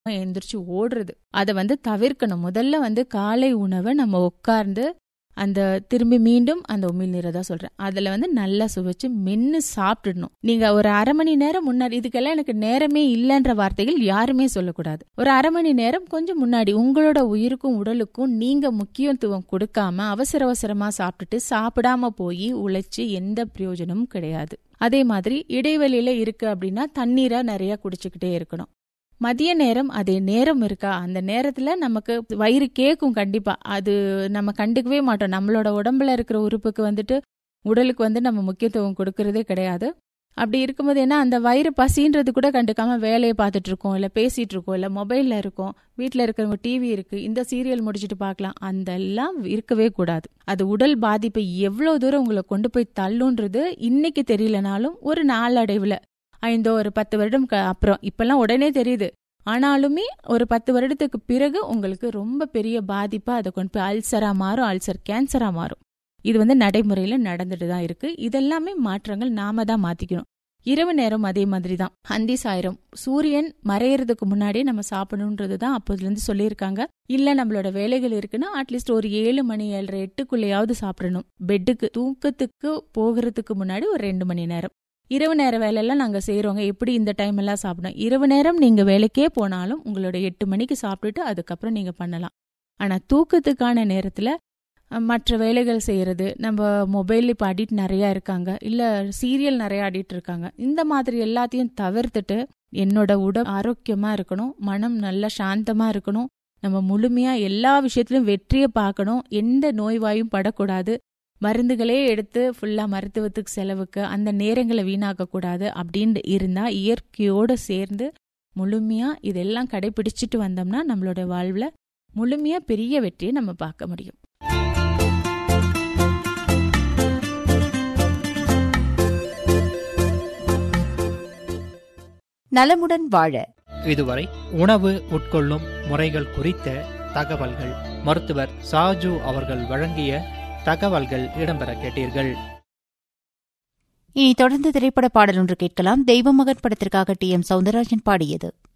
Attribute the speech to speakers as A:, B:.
A: எந்திரிச்சு ஓடுறது அதை வந்து தவிர்க்கணும் முதல்ல வந்து காலை உணவை நம்ம உட்கார்ந்து அந்த திரும்பி மீண்டும் அந்த உமிழ்நீரை தான் சொல்றேன் அதுல வந்து நல்லா சுவைச்சு மென்னு சாப்பிட்டுடணும் நீங்க ஒரு அரை மணி நேரம் முன்னாடி இதுக்கெல்லாம் எனக்கு நேரமே இல்லைன்ற வார்த்தைகள் யாருமே சொல்லக்கூடாது ஒரு அரை மணி நேரம் கொஞ்சம் முன்னாடி உங்களோட உயிருக்கும் உடலுக்கும் நீங்க முக்கியத்துவம் கொடுக்காம அவசர அவசரமா சாப்பிட்டுட்டு சாப்பிடாம போய் உழைச்சு எந்த பிரயோஜனமும் கிடையாது அதே மாதிரி இடைவெளியில இருக்கு அப்படின்னா தண்ணீரை நிறைய குடிச்சுக்கிட்டே இருக்கணும் மதிய நேரம் அதே நேரம் இருக்கா அந்த நேரத்துல நமக்கு வயிறு கேக்கும் கண்டிப்பா அது நம்ம கண்டுக்கவே மாட்டோம் நம்மளோட உடம்புல இருக்கிற உறுப்புக்கு வந்துட்டு உடலுக்கு வந்து நம்ம முக்கியத்துவம் கொடுக்கறதே கிடையாது அப்படி இருக்கும்போது என்ன அந்த வயிறு பசின்றது கூட கண்டுக்காம வேலையை பார்த்துட்டு இருக்கோம் இல்ல பேசிட்டு இருக்கோம் இல்ல மொபைல்ல இருக்கோம் வீட்ல இருக்கிறவங்க டிவி இருக்கு இந்த சீரியல் முடிச்சுட்டு பார்க்கலாம் அந்த எல்லாம் இருக்கவே கூடாது அது உடல் பாதிப்பை எவ்வளவு தூரம் உங்களை கொண்டு போய் தள்ளுன்றது இன்னைக்கு தெரியலனாலும் ஒரு நாளடைவுல ஐந்தோ ஒரு பத்து வருடம் க- அப்புறம் இப்பெல்லாம் உடனே தெரியுது ஆனாலுமே ஒரு பத்து வருடத்துக்கு பிறகு உங்களுக்கு ரொம்ப பெரிய பாதிப்பா அதை கொண்டு போய் அல்சரா மாறும் அல்சர் கேன்சரா மாறும் இது வந்து நடைமுறையில நடந்துட்டு தான் இருக்கு இதெல்லாமே மாற்றங்கள் நாம தான் மாத்திக்கணும் இரவு நேரம் அதே மாதிரி தான் அந்தி சாயிரம் சூரியன் மறையறதுக்கு முன்னாடியே நம்ம சாப்பிடணுன்றது தான் அப்போதுல இருந்து சொல்லியிருக்காங்க இல்ல நம்மளோட வேலைகள் இருக்குன்னா அட்லீஸ்ட் ஒரு ஏழு மணி ஏழரை எட்டுக்குள்ளேயாவது சாப்பிடணும் பெட்டுக்கு தூக்கத்துக்கு போகிறதுக்கு முன்னாடி ஒரு ரெண்டு மணி நேரம் இரவு நேர வேலையெல்லாம் நாங்க செய்றோங்க எப்படி இந்த டைம் எல்லாம் சாப்பிடணும் இரவு நேரம் நீங்க வேலைக்கே போனாலும் உங்களோட எட்டு மணிக்கு சாப்பிட்டுட்டு அதுக்கப்புறம் நீங்க பண்ணலாம் ஆனா தூக்கத்துக்கான நேரத்துல அஹ், மற்ற வேலைகள் செய்யறது நம்ம மொபைல் இப்போ அடிக்ட் நிறைய இருக்காங்க இல்ல சீரியல் நிறைய அடிக்ட் இருக்காங்க இந்த மாதிரி எல்லாத்தையும் தவிர்த்துட்டு என்னோட உடல் ஆரோக்கியமா இருக்கணும் மனம் நல்லா சாந்தமா இருக்கணும் நம்ம முழுமையா எல்லா விஷயத்திலும் வெற்றியை பார்க்கணும் எந்த நோய்வாயும் படக்கூடாது மருந்துகளே எடுத்து ஃபுல்லா மருத்துவத்துக்கு செலவுக்கு அந்த நேரங்களை வீணாக்க கூடாது அப்படின்னு இருந்தா இயற்கையோட சேர்ந்து முழுமையா இதெல்லாம் கடைபிடிச்சிட்டு வந்தோம்னா நம்மளோட வாழ்வுல முழுமையா பெரிய வெற்றியை நம்ம பார்க்க முடியும்
B: நலமுடன் வாழ
C: இதுவரை உணவு உட்கொள்ளும் முறைகள் குறித்த தகவல்கள் மருத்துவர் சாஜு அவர்கள் வழங்கிய தகவல்கள் இடம்பெற கேட்டீர்கள்
B: இனி தொடர்ந்து திரைப்பட பாடல் ஒன்று கேட்கலாம் தெய்வமகன் படத்திற்காக டி எம் சவுந்தரராஜன் பாடியது